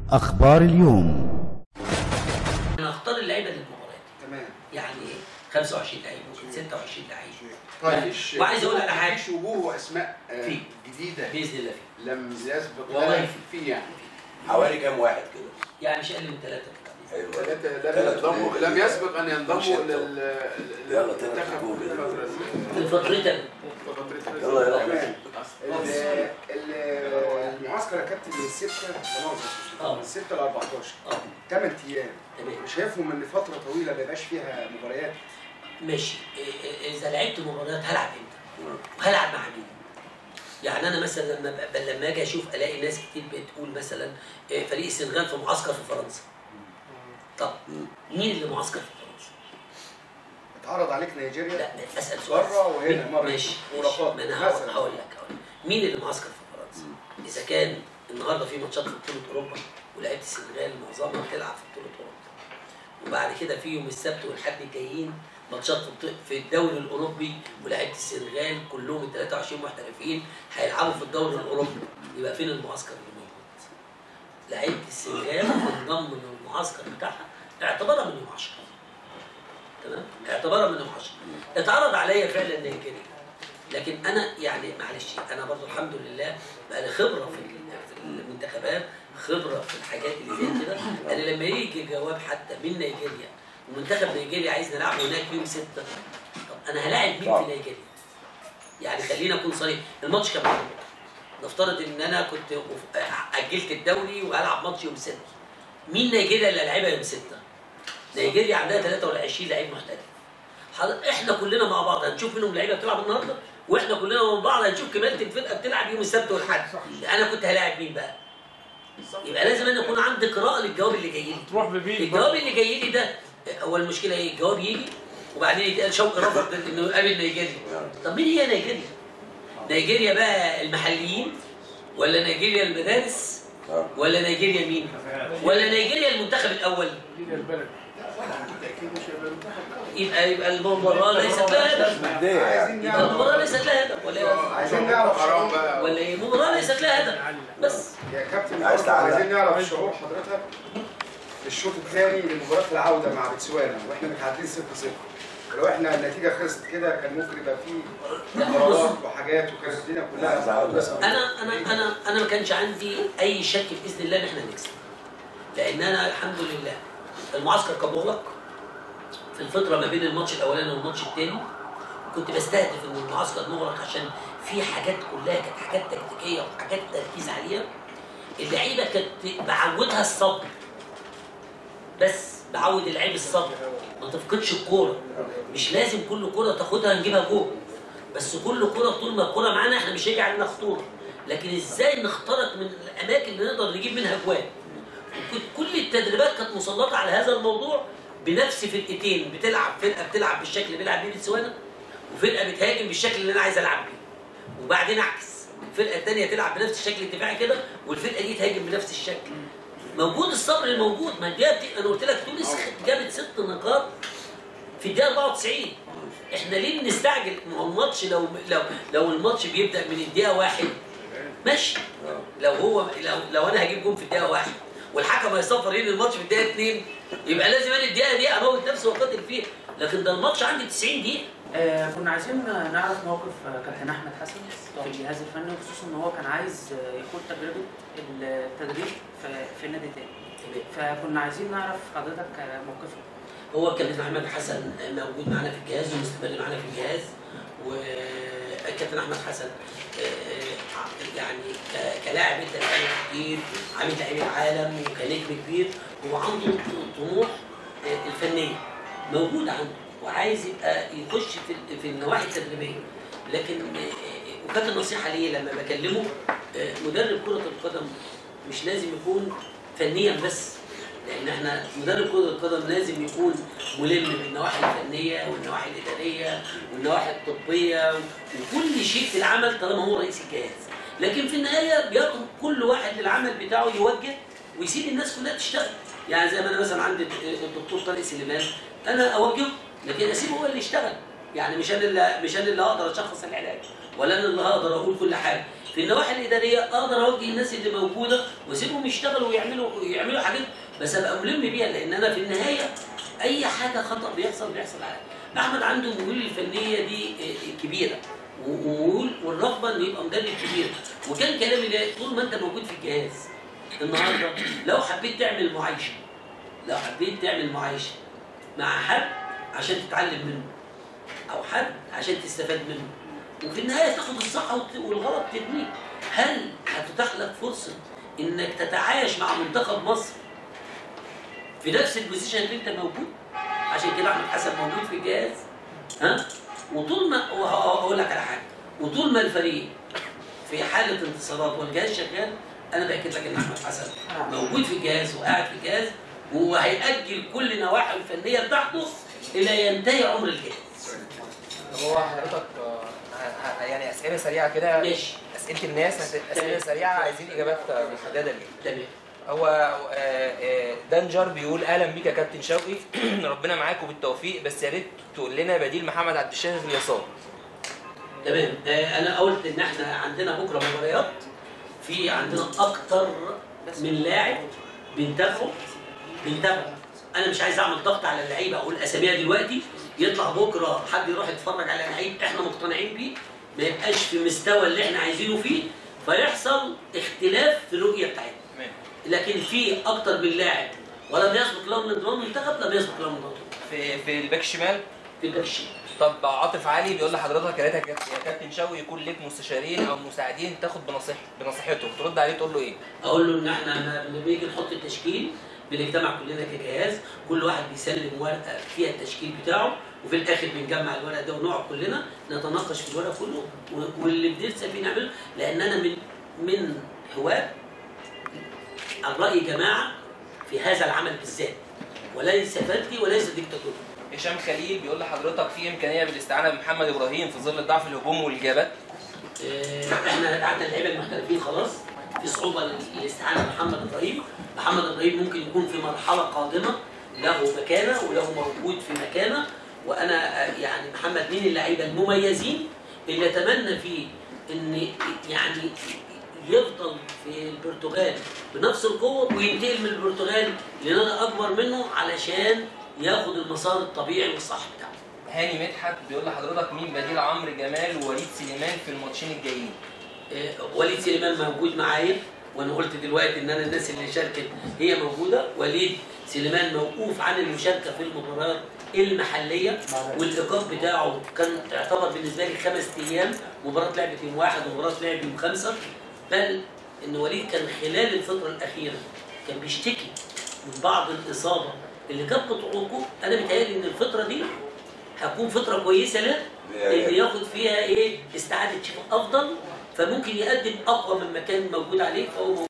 أخبار اليوم انا اختار اللعيبه للمباريات تمام يعني ايه 25 لعيب ممكن 26 لعيب طيب وعايز اقول على حاجه مفيش وجوه واسماء آه، في. جديده باذن الله فيه لم يسبق والله لها في. في يعني حوالي كام واحد كده يعني مش اقل من ثلاثه كده حلو ثلاثة لم ثلاثة ينضموا قليلين. لم يسبق ان ينضموا مش لل يلا للمنتخب تمام. في الفترة في الفترتين يلا يلا. تمام. ال- ال- المعسكر يا كابتن من 6 آه. من 6 ل 14 اه 8 ايام تمام شايفهم ان فتره طويله ما يبقاش فيها مباريات ماشي إيه- إيه- اذا لعبت مباريات هلعب امتى؟ وهلعب مع مين؟ يعني انا مثلا لما ب- لما اجي اشوف الاقي ناس كتير بتقول مثلا إيه، فريق السنغال في معسكر في فرنسا طب مين اللي معسكر في فرنسا؟ اتعرض عليك نيجيريا لا اسال سؤال بره وهنا مرة ماشي ورفاق ماشي. ما انا هقول مثلا. هقول لك هقول لك. مين اللي معسكر في فرنسا؟ اذا كان النهارده في ماتشات في بطوله اوروبا ولعيبه السنغال معظمها بتلعب في بطوله اوروبا وبعد كده في يوم السبت والحد الجايين ماتشات في بط- في الدوري الاوروبي ولاعيبه السنغال كلهم ال 23 محترفين هيلعبوا في الدوري الاوروبي يبقى فين المعسكر اللي موجود؟ لعيبه السنغال تنضم للمعسكر بتاعها اعتبارا من يوم 10 تمام اعتبارا من يوم 10 اتعرض عليا فعلا نيجيريا لكن انا يعني معلش انا برضو الحمد لله بقى لي خبره في ال- في المنتخبات خبره في الحاجات اللي زي كده انا لما يجي جواب حتى من نيجيريا ومنتخب نيجيريا عايز نلعب هناك يوم 6 طب انا هلاعب مين في نيجيريا؟ يعني خلينا اكون صريح الماتش كان معروف. نفترض ان انا كنت وف- اجلت الدوري وهلعب ماتش يوم 6 مين نيجيريا اللي هلعبها يوم 6 نيجيريا عندها 23 لعيب محترف حضر- احنا كلنا مع بعض هنشوف منهم لعيبه بتلعب النهارده واحنا كلنا مع بعض هنشوف كمالة الفرقه بتلعب يوم السبت والحد انا كنت هلاعب مين بقى؟ يبقى لازم انا يكون عندي قراءه للجواب اللي جاي لي تروح ببيت الجواب اللي جاي لي ده هو المشكله ايه؟ الجواب يجي وبعدين يتقال شوقي رفض انه يقابل نيجيريا طب مين هي نيجيريا؟ نيجيريا بقى المحليين ولا نيجيريا المدارس ولا نيجيريا مين؟ ولا نيجيريا المنتخب الاول؟ يبقى يبقى المباراه ليست لها هدف عايزين يبقى نعرف المباراه ليست لها هدف ولا إيه؟ عايزين نعرف حرام شعور بقى ولا ايه؟ المباراه ليست لها هدف بس يا كابتن عايز برضه تعلق. عايزين نعرف شعور حضرتك في الشوط الثاني لمباراه العوده مع بتسوانا واحنا متعادلين 0 0 لو احنا النتيجه خلصت كده كان ممكن يبقى في قرارات وحاجات وكانت الدنيا كلها بس انا انا انا انا ما كانش عندي اي شك باذن الله ان احنا نكسب لان انا الحمد لله المعسكر كان مغلق في الفتره ما بين الماتش الاولاني والماتش الثاني كنت بستهدف ان المعسكر مغلق عشان في حاجات كلها كانت حاجات تكتيكيه وحاجات تركيز عليها اللعيبه كانت بعودها الصبر بس بعود اللعيب الصبر ما تفقدش الكوره مش لازم كل كوره تاخدها نجيبها جول بس كل كوره طول ما الكوره معانا احنا مش هيجي علينا خطوره لكن ازاي نخترق من الاماكن اللي نقدر نجيب منها جوان وكنت كل التدريبات كانت مسلطه على هذا الموضوع بنفس فرقتين بتلعب فرقه بتلعب بالشكل اللي بيلعب بيه بتسوانا وفرقه بتهاجم بالشكل اللي انا عايز العب بيه وبعدين اعكس الفرقه الثانيه تلعب بنفس الشكل الدفاعي كده والفرقه دي تهاجم بنفس الشكل موجود الصبر الموجود ما الدقيقه بت- انا قلت لك تونس جابت ست نقاط في الدقيقه 94 احنا ليه بنستعجل ما هو الماتش لو لو لو الماتش بيبدا من الدقيقه واحد ماشي لو هو لو لو انا هجيب جون في الدقيقه واحد والحكم هيصفر ينهي الماتش في الدقيقه اثنين يبقى لازم انا الدقيقه دي اموت نفسي واقاتل فيها لكن ده الماتش عندي 90 دقيقه آه كنا عايزين نعرف موقف آه، كابتن احمد حسن في الجهاز الفني وخصوصا ان هو كان عايز آه، يخوض تجربه التدريب في, في نادي تاني فكنا عايزين نعرف حضرتك آه، موقفك هو كابتن احمد حسن موجود معانا في الجهاز ومستمر معانا في الجهاز والكابتن احمد حسن آه، يعني ك- كلاعب انت بقاله كتير عامل لعيب العالم وكنجم كبير هو عنده طموح آه، الفنيه موجود عنده وعايز يبقى يخش في ال- في النواحي التدريبيه لكن آه، وكانت النصيحه ليه لما بكلمه آه، مدرب كره القدم مش لازم يكون فنيا بس لان احنا مدرب كره القدم لازم يكون ملم بالنواحي الفنيه والنواحي الاداريه والنواحي الطبيه وكل شيء في العمل طالما هو رئيس الجهاز لكن في النهايه بيترك كل واحد للعمل بتاعه يوجه ويسيب الناس كلها تشتغل يعني زي ما انا مثلا عندي الدكتور طارق سليمان انا اوجهه لكن اسيبه هو اللي يشتغل يعني مش انا اللي مش انا اللي هقدر اشخص العلاج ولا انا اللي هقدر اقول كل حاجه في النواحي الاداريه اقدر اوجه الناس اللي موجوده واسيبهم يشتغلوا ويعملوا يعملوا حاجات بس ابقى ملم بيها لان انا في النهايه اي حاجه خطا بيحصل بيحصل عليها احمد عنده الميول الفنيه دي آه، كبيره وميول والرغبه انه يبقى مدرب كبير وكان كلامي ده طول ما انت موجود في الجهاز النهارده لو حبيت تعمل معايشه لو حبيت تعمل معايشه مع حد عشان تتعلم منه او حد عشان تستفاد منه وفي النهايه تاخد الصح وت- والغلط تبنيه هل هتتاح لك فرصه انك تتعايش مع منتخب مصر في نفس البوزيشن اللي انت موجود عشان كده احمد حسن موجود في الجهاز ها وطول ما وهقول لك على حاجه وطول ما الفريق في حاله انتصارات والجهاز شغال انا باكد لك ان احمد حسن موجود في الجهاز وقاعد في الجهاز وهيأجل كل النواحي الفنيه بتاعته الى ينتهي عمر الجهاز هو حضرتك آه، ه- ه- يعني اسئله سريعه كده ماشي اسئله الناس هت- اسئله تمام. سريعه عايزين اجابات آه، محدده ليه تمام هو آه، آه، دانجر بيقول اهلا بيك يا كابتن شوقي ربنا معاك وبالتوفيق بس يا ريت تقول لنا بديل محمد عبد الشافي في اليسار تمام آه، انا قلت ان احنا عندنا بكره مباريات في عندنا اكتر من لاعب بنتابعه بنتابعه انا مش عايز اعمل ضغط على اللعيبه اقول اساميها دلوقتي يطلع بكره حد يروح يتفرج على لعيب احنا مقتنعين بيه ما يبقاش في مستوى اللي احنا عايزينه فيه فيحصل اختلاف في الرؤيه بتاعتنا تمام لكن في اكتر من لاعب ولم يسبق لهم انضمام المنتخب لم يسبق لهم انضمام في في الباك الشمال في الباك الشمال طب عاطف علي بيقول لحضرتك يا ريت يا كابتن- يا كابتن شوقي يكون ليك مستشارين او مساعدين تاخد بنصيح بنصيحتهم ترد عليه تقول له ايه؟ اقول له ان احنا لما بنيجي نحط التشكيل بنجتمع كلنا كجهاز كل واحد بيسلم ورقه فيها التشكيل بتاعه وفي الاخر بنجمع الورق ده ونقعد كلنا نتناقش في الورق كله و- واللي بنرسم فيه نعمله لان انا من من هواه الراي جماعه في هذا العمل بالذات وليس فردي وليس ديكتاتوري هشام خليل بيقول لحضرتك في امكانيه بالاستعانه بمحمد ابراهيم في ظل ضعف الهجوم والاجابات آه، احنا قعدنا اللعيبه المحترفين خلاص في صعوبه للاستعانه بمحمد ابراهيم محمد ابراهيم ممكن يكون في مرحله قادمه له مكانه وله موجود في مكانه وانا آه، يعني محمد من اللعيبه المميزين اللي اتمنى فيه ان يعني يفضل في البرتغال بنفس القوه وينتقل من البرتغال لنادي اكبر منه علشان ياخد المسار الطبيعي والصح بتاعه هاني مدحت بيقول لحضرتك مين بديل عمرو جمال ووليد سليمان في الماتشين الجايين آه، وليد سليمان موجود معايا وانا قلت دلوقتي ان انا الناس اللي شاركت هي موجوده وليد سليمان موقوف عن المشاركه في المباريات المحليه والايقاف بتاعه كان اعتبر بالنسبه لي خمس ايام مباراه لعبت يوم واحد ومباراه لعبت يوم خمسه بل ان وليد كان خلال الفتره الاخيره كان بيشتكي من بعض الاصابه اللي كانت بتعوقه انا متهيألي ان الفتره دي هتكون فتره كويسه له ان ياخد فيها ايه استعاده شفاء افضل فممكن يقدم اقوى من ما كان موجود عليه فهو موجود